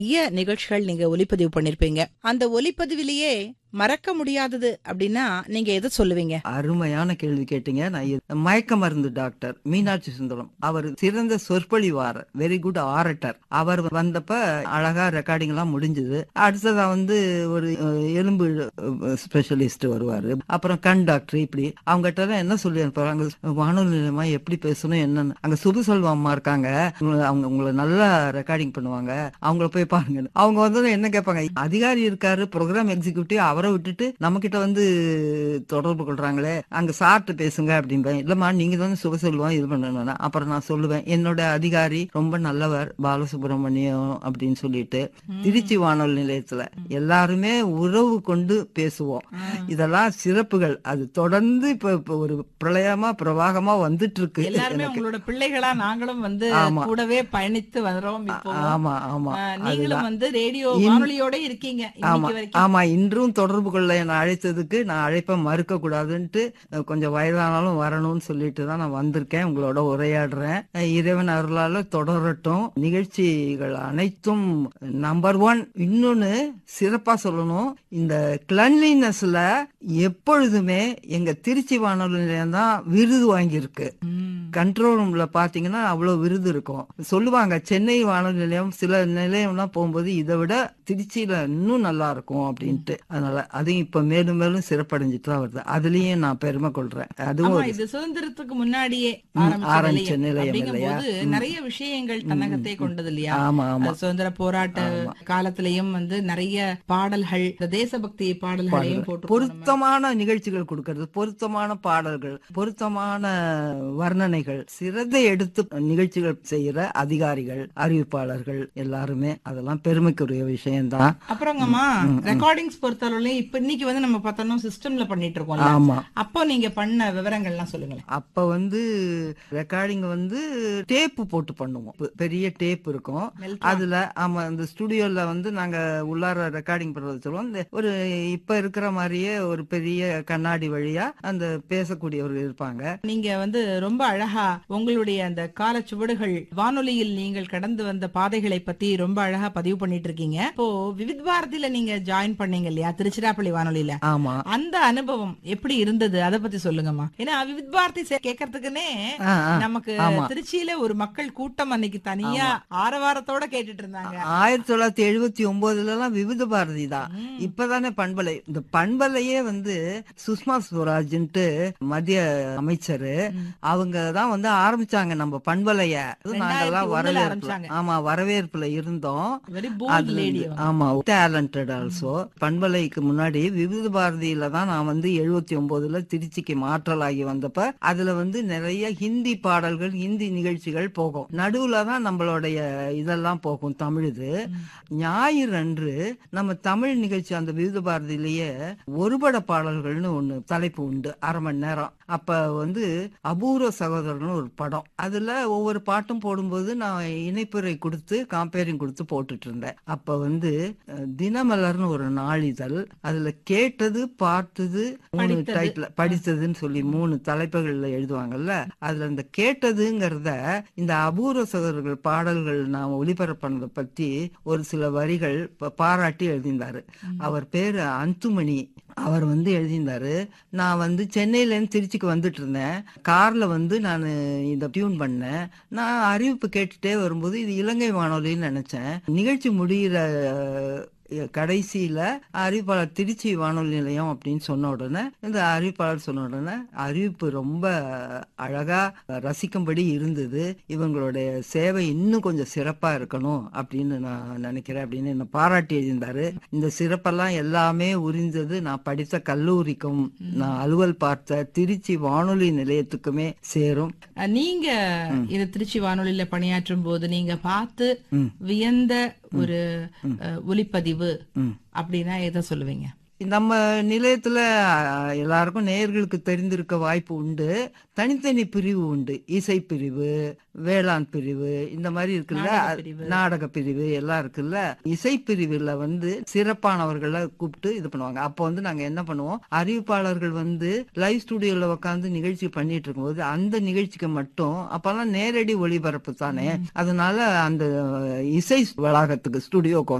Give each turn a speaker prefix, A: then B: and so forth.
A: நிறைய நிகழ்ச்சிகள் நீங்க ஒலிப்பதிவு பண்ணிருப்பீங்க அந்த ஒலிப்பதிவிலேயே மறக்க முடியாதது அப்படின்னா நீங்க எதை சொல்லுவீங்க
B: அருமையான கேள்வி கேட்டீங்க நான் இது- மயக்க மருந்து டாக்டர் மீனாட்சி சுந்தரம் அவர் சிறந்த சொற்பொழிவாளர் வெரி குட் ஆரட்டர் அவர் வந்தப்ப அழகா ரெக்கார்டிங் எல்லாம் முடிஞ்சது அடுத்ததா வந்து ஒரு அஹ், எலும்பு ஸ்பெஷலிஸ்ட் வருவாரு அப்புறம் கண் டாக்டர் இப்படி அவங்ககிட்ட எல்லாம் என்ன சொல்லி அனுப்புறாங்க வானொலி நிலையமா எப்படி பேசணும் என்னன்னு அங்க சுபசெல்வம் அம்மா இருக்காங்க உங்களை- அவங்க உங்களை நல்லா ரெக்கார்டிங் பண்ணுவாங்க அவங்கள போய் பாருங்க அவங்க வந்து என்ன கேட்பாங்க அதிகாரி இருக்காரு ப்ரோக்ராம் எக்ஸிக்யூட்டிவ் அவரை விட்டுட்டு நம்ம கிட்ட வந்து தொடர்பு கொள்றாங்களே அங்க சார்ட்டு பேசுங்க அப்படின்பேன் இல்லம்மா நீங்க தானே சுபசெல்வம் இது பண்ணணும் அப்புறம் நான் சொல்லுவேன் என்னோட அதிகாரி ரொம்ப நல்லவர் பாலசுப்ரமணியம் அப்படின்னு சொல்லிட்டு திருச்சி வானொலி நிலையத்துல எல்லாருமே உறவு கொண்டு பேசுவோம் இதெல்லாம் சிறப்புகள் அது தொடர்ந்து இப்ப இப்ப ஒரு பிரளயமா பிரவாகமா வந்துட்டு இருக்கு
A: எல்லாருமே
B: எனக்கு.
A: உங்களோட பிள்ளைகளா நாங்களும் வந்து
B: ஆமா.
A: கூடவே பயணித்து வரோம் இப்போ
B: ஆமா ஆமா
A: அஹ், நீங்களும்
B: அதுதான்.
A: வந்து ரேடியோ
B: இன்-
A: வானொலியோட இருக்கீங்க
B: ஆமா
A: இன்னைக்கு வரைக்கும்
B: ஆமா இன்றும் தொடர்பு கொள்ள என்னை அழைத்ததுக்கு நான் அழைப்பை மறுக்க கூடாதுன்ட்டு அஹ், கொஞ்சம் வயதானாலும் வரணும்னு சொல்லிட்டு தான் நான் வந்திருக்கேன் உங்களோட உரையாடுறேன் அஹ், இறைவன் அருளால தொடரட்டும் நிகழ்ச்சிகள் அனைத்தும் நம்பர் ஒன் இன்னொன்னு சிறப்பா சொல்லணும் இந்த கிளன்லினஸ்ல எப்பொழுதுமே எங்க திருச்சி வானொலி நிலையம் தான் விருது வாங்கியிருக்கு
A: ம்.
B: கண்ட்ரோல் ரூம்ல பாத்தீங்கன்னா அவ்வளவு விருது இருக்கும் சொல்லுவாங்க சென்னை வானொலி நிலையம் சில நிலையம்லாம் போகும்போது இதை விட திருச்சியில இன்னும் நல்லா இருக்கும் அப்படின்ட்டு அதனால அதையும் இப்ப மேலும் மேலும் சிறப்படைஞ்சிட்டு தான் வருது அதுலயும் நான் பெருமை கொள்றேன் அதுவும்
A: ஆமா
B: ஒரு-
A: இது சுதந்திரத்துக்கு முன்னாடியே
B: ம்,
A: ஆரம்பிச்ச
B: ஆரம்பிச்ச
A: நிலையம்
B: நிலையம்
A: அப்படிங்கும்போது
B: இல்லையா? ம்.
A: நிறைய விஷயங்கள் தன்னகத்தை கொண்டது இல்லையா
B: ஆமா ஆமா
A: அது சுதந்திர போராட்ட காலத்திலயும் வந்து நிறைய பாடல்கள் இந்த தேசபக்தி பாடல்களையும் போட்டு போனோம்.
B: பொருத்தமான நிகழ்ச்சிகள் கொடுக்கறது பொருத்தமான பாடல்கள் பொருத்தமான வர்ணனைகள் சிறதை எடுத்து நிகழ்ச்சிகள் செய்யற அதிகாரிகள் அறிவிப்பாளர்கள் எல்லாருமே அதெல்லாம் பெருமைக்குரிய விஷயம்தான்
A: அப்புறங்கம்மா ரெக்கார்டிங்ஸ் பொறுத்தளவுலயும் இப்ப இன்னைக்கு வந்து நம்ம பார்த்தோம்னா சிஸ்டம்ல பண்ணிட்டு இருக்கோம்ல
B: ஆமா
A: அப்போ நீங்க பண்ண விவரங்கள்லாம் சொல்லுங்களேன்
B: அப்ப வந்து ரெக்கார்டிங் வந்து டேப் போட்டு பண்ணுவோம் பெ- பெரிய டேப் இருக்கும்
A: Meltron.
B: அதுல ஆமா இந்த ஸ்டுடியோல வந்து நாங்க உள்ளார ரெக்கார்டிங் பண்றது சொல்லுவோம் இந்த ஒரு இப்ப இருக்கிற மாதிரியே ஒரு பெரிய கண்ணாடி வழியா அந்த பேசக்கூடியவர்கள் இருப்பாங்க
A: நீங்க வந்து ரொம்ப அழகா உங்களுடைய அந்த கால சுவடுகள் வானொலியில் நீங்கள் கடந்து வந்த பாதைகளை பத்தி ரொம்ப அழகா பதிவு பண்ணிட்டு இருக்கீங்க இப்போ விவித் பாரதியில நீங்க ஜாயின் பண்ணீங்க இல்லையா திருச்சிராப்பள்ளி வானொலியில
B: ஆமா
A: அந்த அனுபவம் எப்படி இருந்தது அத பத்தி சொல்லுங்கம்மா ஏன்னா விவித் பாரதி சே- கேட்கறதுக்குன்னே
B: ஆ, ஆ.
A: நமக்கு
B: ஆமா.
A: திருச்சியில ஒரு மக்கள் கூட்டம் அன்னைக்கு தனியா ஆரவாரத்தோட கேட்டுட்டு இருந்தாங்க
B: ஆயிரத்தி தொள்ளாயிரத்தி எழுபத்தி ஒன்பதுல எல்லாம் விவித பாரதி தான்
A: ம்.
B: இப்பதானே பண்பலை இந்த பண்பலையே வந்து சுஷ்மா ஸ்வராஜ்ன்ட்டு மத்திய அமைச்சரு
A: ம்.
B: அவங்க தான் வந்து ஆரம்பிச்சாங்க நம்ம பண்பலைய அது நாங்கெல்லாம்
A: 2001 ல
B: வரவேற்புல
A: ஆரம்பிச்சாங்க.
B: ஆமா வரவேற்புல இருந்தோம்
A: வெரி போல்ட்
B: அதுல
A: லேடி
B: இருந்து- ஆமா டேலண்டட் ஆல்சோ பண்பலைக்கு முன்னாடி விவித பாரதியில தான் நான் வந்து எழுபத்தி ஒன்பதுல திருச்சிக்கு மாற்றலாகி வந்தப்ப அதுல வந்து நிறைய ஹிந்தி பாடல்கள் ஹிந்தி நிகழ்ச்சிகள் போகும் நடுவுல தான் நம்மளுடைய இதெல்லாம் போகும் தமிழுது ஞாயிறு அன்று நம்ம தமிழ் நிகழ்ச்சி அந்த விவித பாரதியிலேயே ஒருபட பாடல்கள்னு ஒண்ணு தலைப்பு உண்டு அரை மணி நேரம் அப்ப வந்து அபூர்வ சகோதரர்னு ஒரு படம் அதுல ஒவ்வொரு பாட்டும் போடும்போது நான் இணைப்புரை கொடுத்து காம்பேரிங் கொடுத்து போட்டுட்டு இருந்தேன் அப்ப வந்து அஹ், தினமலர்னு ஒரு நாளிதழ் அதுல கேட்டது பார்த்தது மூணு
A: படித்தது.
B: டைட்டில் படித்ததுன்னு சொல்லி மூணு தலைப்புகள்ல எழுதுவாங்கல்ல அதுல இந்த கேட்டதுங்கிறத இந்த அபூர்வ சகோதரர்கள் பாடல்கள் நான் ஒளிபரப்பினதை பத்தி ஒரு சில வரிகள் ப- பாராட்டி எழுதியிருந்தாரு அவர் பேரு அந்துமணி அவர் வந்து எழுதியிருந்தாரு நான் வந்து சென்னையில இருந்து திருச்சிக்கு வந்துட்டு இருந்தேன் கார்ல வந்து நான் இத டியூன் பண்ணேன் நான் அறிவிப்பு கேட்டுட்டே வரும்போது இது இலங்கை வானொலின்னு நினைச்சேன் நிகழ்ச்சி முடிகிற அஹ், கடைசியில அறிவிப்பாளர் திருச்சி வானொலி நிலையம் அப்படின்னு சொன்ன உடனே இந்த அறிவிப்பாளர் சொன்ன உடனே அறிவிப்பு ரொம்ப அழகா ரசிக்கும்படி இருந்தது இவங்களுடைய சேவை இன்னும் கொஞ்சம் சிறப்பா இருக்கணும் அப்படின்னு நான் நினைக்கிறேன் அப்படின்னு என்ன பாராட்டி எழுதியிருந்தாரு இந்த சிறப்பெல்லாம் எல்லாமே உறிஞ்சது நான் படித்த கல்லூரிக்கும் நான் அலுவல் பார்த்த திருச்சி வானொலி நிலையத்துக்குமே சேரும்
A: அஹ் நீங்க இந்த திருச்சி வானொலியில பணியாற்றும் போது நீங்க பார்த்து
B: ம்.
A: வியந்த ஒரு அஹ், ஒலிப்பதிவு
B: ம்.
A: அப்படின்னா எதை சொல்லுவீங்க
B: நம்ம நிலையத்துல அஹ், எல்லாருக்கும் நேயர்களுக்கு தெரிந்திருக்க வாய்ப்பு உண்டு தனித்தனி பிரிவு உண்டு இசை பிரிவு வேளாண் பிரிவு இந்த மாதிரி இருக்குல்ல
A: நாடக பிரிவு.
B: நாடக பிரிவு எல்லாம் இருக்குல்ல இசை பிரிவுல வந்து சிறப்பானவர்களை கூப்பிட்டு இது பண்ணுவாங்க அப்போ வந்து நாங்க என்ன பண்ணுவோம் அறிவிப்பாளர்கள் வந்து லைவ் ஸ்டுடியோல உட்காந்து நிகழ்ச்சி பண்ணிட்டு இருக்கும்போது அந்த நிகழ்ச்சிக்கு மட்டும் அப்பெல்லாம் நேரடி ஒளிபரப்பு தானே அதனால அந்த இசை வளாகத்துக்கு ஸ்டுடியோக்கு